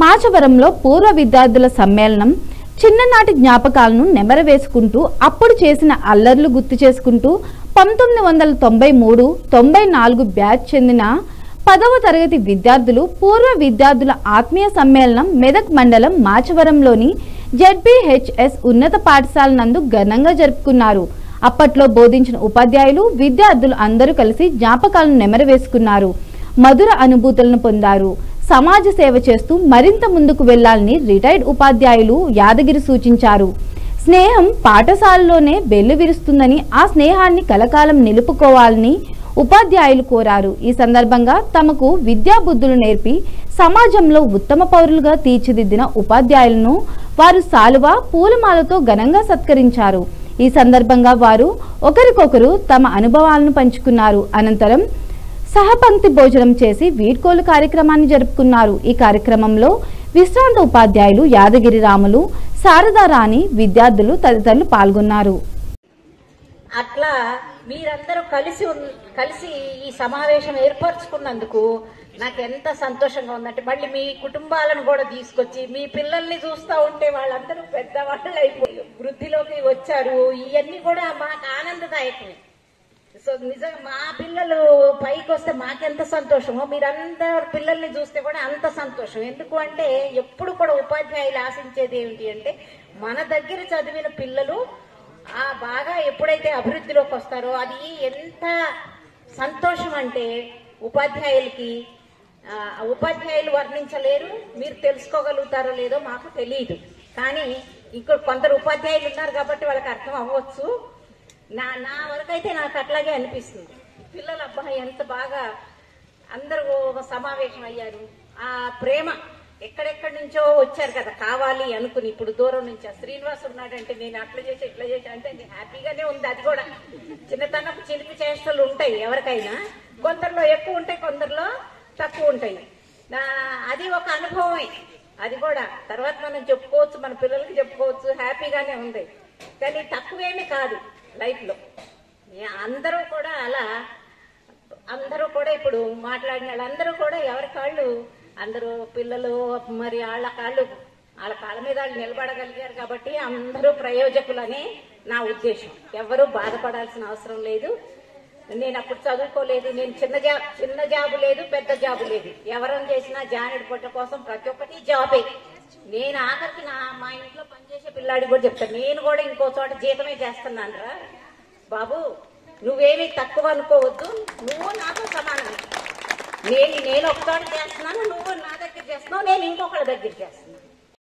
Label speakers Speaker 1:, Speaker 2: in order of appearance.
Speaker 1: మాచవరంలో పూర్వ విద్యార్థుల సమ్మేళనం చిన్ననాటి జ్ఞాపకాలను నెమరవేసుకుంటూ అప్పుడు చేసిన అల్లర్లు గుర్తు చేసుకుంటూ పంతొమ్మిది వందల తొంభై మూడు తొంభై నాలుగు బ్యాచ్ చెందిన పదవ తరగతి విద్యార్థులు పూర్వ విద్యార్థుల ఆత్మీయ సమ్మేళనం మెదక్ మండలం మాచవరంలోని జెడ్బీహెచ్ఎస్ ఉన్నత పాఠశాల నందు ఘనంగా జరుపుకున్నారు అప్పట్లో బోధించిన ఉపాధ్యాయులు విద్యార్థులు అందరూ కలిసి జ్ఞాపకాలను నెమరవేసుకున్నారు మధుర అనుభూతులను పొందారు సమాజ సేవ చేస్తూ మరింత ముందుకు వెళ్లాలని రిటైర్డ్ ఉపాధ్యాయులు యాదగిరి సూచించారు స్నేహం పాఠశాలలోనే బెల్లు విరుస్తుందని ఆ స్నేహాన్ని కలకాలం నిలుపుకోవాలని ఉపాధ్యాయులు కోరారు ఈ సందర్భంగా తమకు విద్యాబుద్ధులు నేర్పి సమాజంలో ఉత్తమ పౌరులుగా తీర్చిదిద్దిన ఉపాధ్యాయులను వారు సాలువ పూలమాలతో ఘనంగా సత్కరించారు ఈ సందర్భంగా వారు ఒకరికొకరు తమ అనుభవాలను పంచుకున్నారు అనంతరం సహపంక్తి భోజనం చేసి వీడ్కోలు కార్యక్రమాన్ని జరుపుకున్నారు ఈ కార్యక్రమంలో విశ్రాంత ఉపాధ్యాయులు యాదగిరి రాములు శారదారాణి విద్యార్థులు తదితరులు పాల్గొన్నారు
Speaker 2: అట్లా మీరందరూ కలిసి ఉన్- కలిసి ఈ సమావేశం ఏర్పరచుకున్నందుకు నాకు ఎంత సంతోషంగా ఉందంటే మళ్ళీ మీ కుటుంబాలను కూడా తీసుకొచ్చి మీ పిల్లల్ని చూస్తూ ఉంటే వాళ్ళందరూ పెద్దవాళ్ళు అయిపోయి వృద్ధిలోకి వచ్చారు ఇవన్నీ కూడా మాకు ఆనందదాయకమే సో నిజంగా మా పిల్లలు పైకి వస్తే మాకెంత సంతోషమో మీరందరు పిల్లల్ని చూస్తే కూడా అంత సంతోషం ఎందుకు అంటే ఎప్పుడు కూడా ఉపాధ్యాయులు ఆశించేది ఏమిటి అంటే మన దగ్గర చదివిన పిల్లలు ఆ బాగా ఎప్పుడైతే అభివృద్ధిలోకి వస్తారో అది ఎంత సంతోషం అంటే ఉపాధ్యాయులకి ఆ, ఉపాధ్యాయులు వర్ణించలేరు మీరు తెలుసుకోగలుగుతారో లేదో మాకు తెలియదు కానీ ఇంకో కొందరు ఉపాధ్యాయులు ఉన్నారు కాబట్టి వాళ్ళకి అర్థం అవ్వచ్చు నా నా వరకైతే నాకు అట్లాగే అనిపిస్తుంది పిల్లలు అబ్బాయి ఎంత బాగా అందరూ ఒక సమావేశం అయ్యారు ఆ ప్రేమ ఎక్కడెక్కడి నుంచో వచ్చారు కదా కావాలి అనుకుని ఇప్పుడు దూరం నుంచి ఆ శ్రీనివాస్ ఉన్నాడంటే నేను అట్లా చేసి ఇట్లా చేసి అంటే నేను హ్యాపీగానే ఉంది అది కూడా చిన్నతనపు చిలిపి చేష్టలు ఉంటాయి ఎవరికైనా కొందరిలో ఎక్కువ ఉంటాయి కొందరిలో తక్కువ ఉంటాయి నా అది ఒక అనుభవమే అది కూడా తర్వాత మనం చెప్పుకోవచ్చు మన పిల్లలకి చెప్పుకోవచ్చు హ్యాపీగానే ఉంది కానీ తక్కువేమీ కాదు లైఫ్ లో ఏ- అందరూ కూడా అలా అందరూ కూడా ఇప్పుడు మాట్లాడిన వాళ్ళందరూ కూడా ఎవరి కాళ్ళు అందరూ పిల్లలు మరి వాళ్ళ కాళ్ళు వాళ్ళ కాళ్ళ మీద వాళ్ళు నిలబడగలిగారు కాబట్టి అందరూ ప్రయోజకులని నా ఉద్దేశం ఎవరు బాధపడాల్సిన అవసరం లేదు నేను అప్పుడు చదువుకోలేదు నేను చిన్న జాబ్ చిన్న జాబు లేదు పెద్ద జాబు లేదు ఎవరం చేసినా జానెడు పొట్ట కోసం ప్రతి ఒక్కటి జాబే నేను ఆఖరికి నా మా ఇంట్లో పనిచేసే పిల్లాడికి కూడా చెప్తాను నేను కూడా ఇంకో చోట జీతమే చేస్తున్నాను రా బాబు నువ్వేమీ తక్కువ అనుకోవద్దు నువ్వు నాతో సమానం నేను నేను ఒక చోట చేస్తున్నాను నువ్వు నా దగ్గర చేస్తున్నావు నేను ఇంకొకరి దగ్గర చేస్తున్నాను